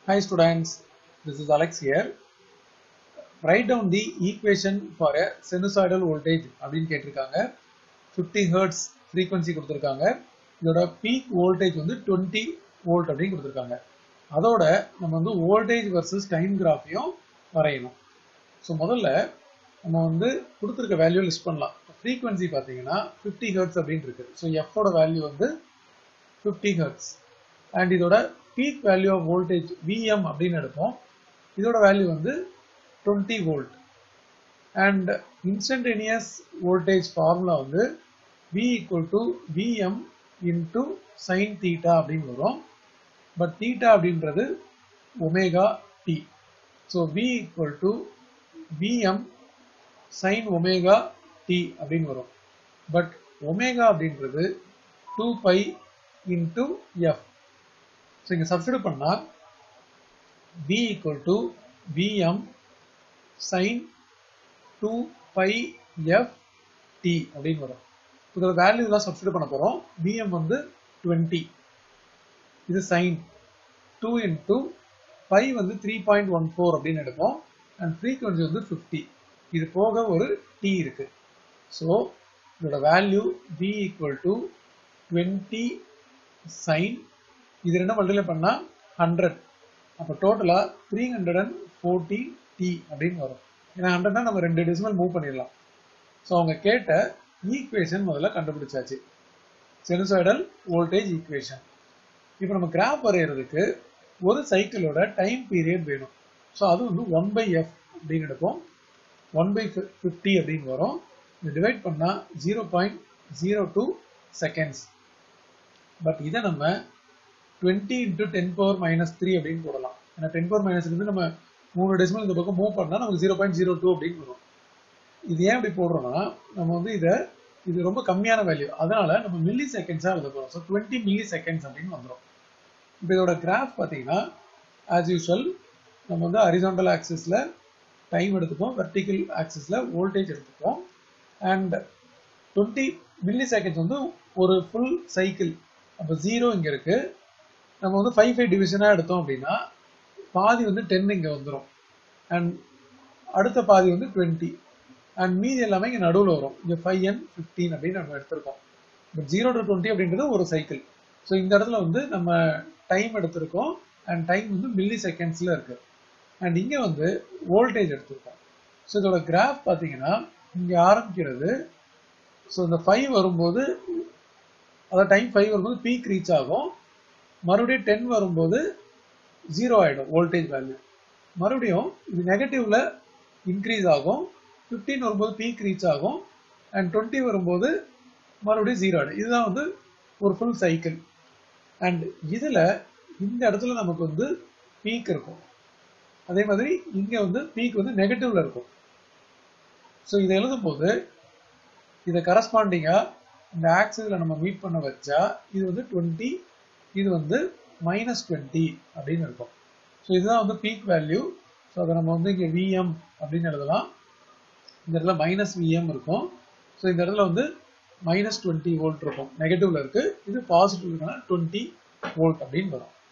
Hi students, this is Alex here. Write down the equation for a sinusoidal voltage அப்படின்னு கேட்டிருக்காங்க 50 hertz frequency கொடுத்திருக்காங்க இதோட peak voltage வந்து 20 volt அப்படின்னு கொடுத்திருக்காங்க அதோட நம்ம வந்து voltage versus time கிராஃபையும் வரையணும் ஸோ முதல்ல நம்ம வந்து கொடுத்துருக்க வேல்யூ லிஸ்ட் பண்ணலாம் ஃப்ரீக்வன்சி பார்த்தீங்கன்னா 50 ஹெர்ட்ஸ் அப்படின்னு இருக்கு ஸோ எஃபோட வேல்யூ வந்து 50 ஹெர்ட்ஸ் அண்ட் இதோட peak value of voltage VM அப்படின்னு எடுப்போம் இதோட வேல்யூ வந்து 20 volt and instantaneous voltage formula வந்து V equal to VM into sine theta அப்படின்னு வரும் பட் தீட்டா அப்படின்றது omega T so V equal to VM sine omega T அப்படின்னு வரும் பட் ஒமேகா அப்படின்றது two pi into F so இங்கே substitute பண்ணால் V equal to VM sine two pi F T அப்படின்னு வரும் இதோட வேல்யூ தான் சப்ஸ்டியூட் பண்ண போகிறோம் விஎம் வந்து டுவெண்ட்டி இது சைன் டூ இன்டூ பை வந்து த்ரீ பாயிண்ட் ஒன் ஃபோர் அப்படின்னு எடுப்போம் அண்ட் ஃப்ரீக்வன்சி வந்து ஃபிஃப்டி இது போக ஒரு டி இருக்கு ஸோ இதோட value V equal to twenty sine இது ரெண்டும் மல்டிப்ளை பண்ணால் ஹண்ட்ரட் அப்போ டோட்டலாக three hundred and forty T அப்படின்னு வரும் ஏன்னா ஹண்ட்ரட்னா நம்ம ரெண்டு டெசிமல் மூவ் பண்ணிடலாம் ஸோ அவங்க கேட்ட ஈக்குவேஷன் முதல்ல கண்டுபிடிச்சாச்சு செனுசாய்டல் வோல்டேஜ் ஈக்குவேஷன் இப்போ நம்ம கிராஃப் வரைகிறதுக்கு ஒரு சைக்கிளோட டைம் பீரியட் வேணும் ஸோ அது வந்து ஒன் பை எஃப் அப்படின்னு எடுப்போம் ஒன் பை ஃபிஃப்டி அப்படின்னு வரும் இது டிவைட் பண்ணால் zero point zero two seconds but இதை நம்ம twenty into ten power minus three அப்படின்னு போடலாம் ஏன்னா டென் பவர் மைனஸ் இருந்து நம்ம மூணு டெசிமல் இந்த பக்கம் மூவ் பண்ணால் நமக்கு ஜீரோ பாயிண்ட் ஜீரோ டூ அப்படின்னு வரும் இது ஏன் இப்படி போடுறோம்னா நம்ம வந்து இதை இது ரொம்ப கம்மியான வேல்யூ அதனால நம்ம மில்லி செகண்ட்ஸாக எழுத போகிறோம் ஸோ டுவெண்ட்டி மில்லி செகண்ட்ஸ் அப்படின்னு வந்துடும் இப்போ இதோட கிராஃப் பார்த்தீங்கன்னா ஆஸ் யூஷுவல் நம்ம வந்து ஹரிசாண்டல் ஆக்சிஸில் டைம் எடுத்துப்போம் வெர்டிக்கல் ஆக்சிஸில் வோல்டேஜ் எடுத்துப்போம் அண்ட் டுவெண்ட்டி மில்லி செகண்ட்ஸ் வந்து ஒரு ஃபுல் சைக்கிள் அப்போ ஜீரோ இங்கே இருக்குது நம்ம வந்து ஃபைவ் ஃபைவ் டிவிஷனாக எடுத்தோம் அப்படின்னா பாதி வந்து டென் இங்கே வந்துடும் அண்ட் அடுத்த பாதி வந்து டுவெண்ட்டி அண்ட் மீதி எல்லாமே இங்கே நடுவில் வரும் இங்கே ஃபைவ் அண்ட் ஃபிஃப்டீன் அப்படின்னு நம்ம எடுத்திருக்கோம் பட் ஜீரோ டு டுவெண்ட்டி அப்படின்றது ஒரு சைக்கிள் ஸோ இந்த இடத்துல வந்து நம்ம டைம் எடுத்திருக்கோம் அண்ட் டைம் வந்து மில்லி செகண்ட்ஸில் இருக்குது அண்ட் இங்கே வந்து வோல்டேஜ் எடுத்திருக்கோம் ஸோ இதோட கிராஃப் பார்த்தீங்கன்னா இங்கே ஆரம்பிக்கிறது ஸோ இந்த ஃபைவ் வரும்போது அதாவது டைம் ஃபைவ் வரும்போது பீக் ரீச் ஆகும் மறுபடியும் டென் வரும்போது ஜீரோ ஆகிடும் வோல்டேஜ் வேல்யூ மறுபடியும் இது நெகட்டிவ்ல இன்க்ரீஸ் ஆகும் ஃபிஃப்டீன் வரும்போது பீக் ரீச் ஆகும் அண்ட் டுவெண்ட்டி வரும்போது மறுபடியும் ஜீரோ ஆகிடும் இதுதான் வந்து ஒரு ஃபுல் சைக்கிள் அண்ட் இதில் இந்த இடத்துல நமக்கு வந்து பீக் இருக்கும் அதே மாதிரி இங்கே வந்து பீக் வந்து நெகட்டிவ்ல இருக்கும் ஸோ இதை எழுதும் போது இதை கரஸ்பாண்டிங்காக இந்த ஆக்சிஸில் நம்ம மீட் பண்ண வச்சா இது வந்து டுவெண்ட்டி இது வந்து மைனஸ் டுவெண்ட்டி அப்படின்னு இருக்கும் ஸோ இதுதான் வந்து பீக் வேல்யூ ஸோ அதை நம்ம வந்து இங்கே விஎம் அப்படின்னு எழுதலாம் இந்த இடத்துல மைனஸ் விஎம் இருக்கும் ஸோ இந்த இடத்துல வந்து மைனஸ் டுவெண்ட்டி வோல்ட் இருக்கும் நெகட்டிவ்ல இருக்கு இது பாசிட்டிவ் இருக்குன்னா டுவெண்ட்டி வோல்ட் அப்படின்னு வரும்